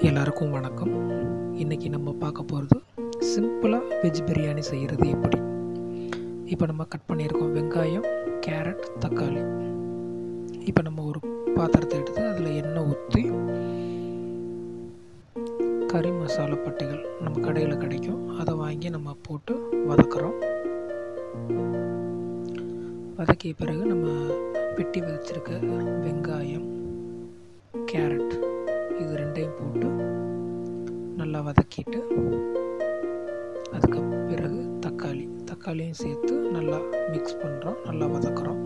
எல்லாருக்கும் வணக்கம் இன்றைக்கி நம்ம பார்க்க போகிறது சிம்பிளாக வெஜ் பிரியாணி செய்கிறது எப்படி இப்போ நம்ம கட் பண்ணியிருக்கோம் வெங்காயம் கேரட் தக்காளி இப்போ நம்ம ஒரு பாத்திரத்தை எடுத்து அதில் எண்ணெய் ஊற்றி கறி மசாலா பட்டைகள் நம்ம கடையில் கிடைக்கும் அதை வாங்கி நம்ம போட்டு வதக்குறோம் வதக்கிய பிறகு நம்ம வெட்டி வச்சிருக்க வெங்காயம் கேரட் இது ரெண்டையும் போட்டு நல்லா வதக்கிட்டு அதுக்கு பிறகு தக்காளி தக்காளியும் சேர்த்து நல்லா மிக்ஸ் பண்ணுறோம் நல்லா வதக்குறோம்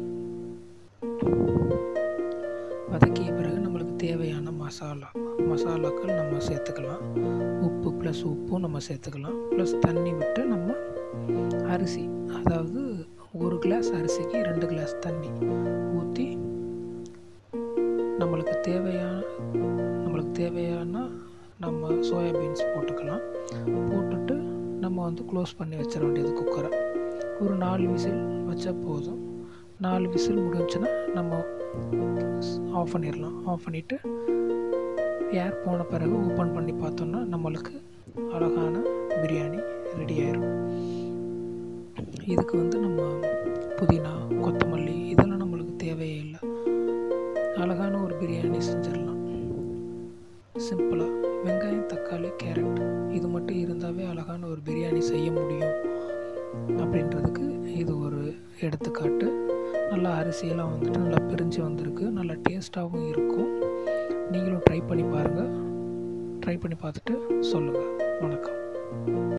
வதக்கிய பிறகு நம்மளுக்கு தேவையான மசாலா மசாலாக்கள் நம்ம சேர்த்துக்கலாம் உப்பு ப்ளஸ் உப்பும் நம்ம சேர்த்துக்கலாம் ப்ளஸ் தண்ணி விட்டு நம்ம அரிசி அதாவது ஒரு கிளாஸ் அரிசிக்கு ரெண்டு கிளாஸ் தண்ணி ஊற்றி நம்மளுக்கு தேவையான நம்மளுக்கு தேவையான நம்ம சோயா பீன்ஸ் போட்டுக்கலாம் போட்டுட்டு நம்ம வந்து க்ளோஸ் பண்ணி வச்சிட வேண்டியது குக்கரை ஒரு நாலு விசில் வச்சா போதும் நாலு விசில் முடிஞ்சுன்னா நம்ம ஆஃப் பண்ணிடலாம் ஆஃப் பண்ணிவிட்டு ஏர் போன பிறகு ஓப்பன் பண்ணி பார்த்தோன்னா நம்மளுக்கு அழகான பிரியாணி ரெடி ஆயிரும் இதுக்கு வந்து நம்ம புதினா கொத்தமல்லி இதெல்லாம் நம்மளுக்கு தேவையே இல்லை அழகான ஒரு பிரியாணி செஞ்சிடலாம் சிம்பிளாக வெங்காயம் தக்காளி கேரட் இது மட்டும் இருந்தாவே அழகான ஒரு பிரியாணி செய்ய முடியும் அப்படின்றதுக்கு இது ஒரு எடுத்துக்காட்டு நல்லா அரிசியெல்லாம் வந்துட்டு நல்லா பிரிஞ்சு வந்திருக்கு நல்லா டேஸ்ட்டாகவும் இருக்கும் நீங்களும் ட்ரை பண்ணி பாருங்கள் ட்ரை பண்ணி பார்த்துட்டு சொல்லுங்கள் வணக்கம்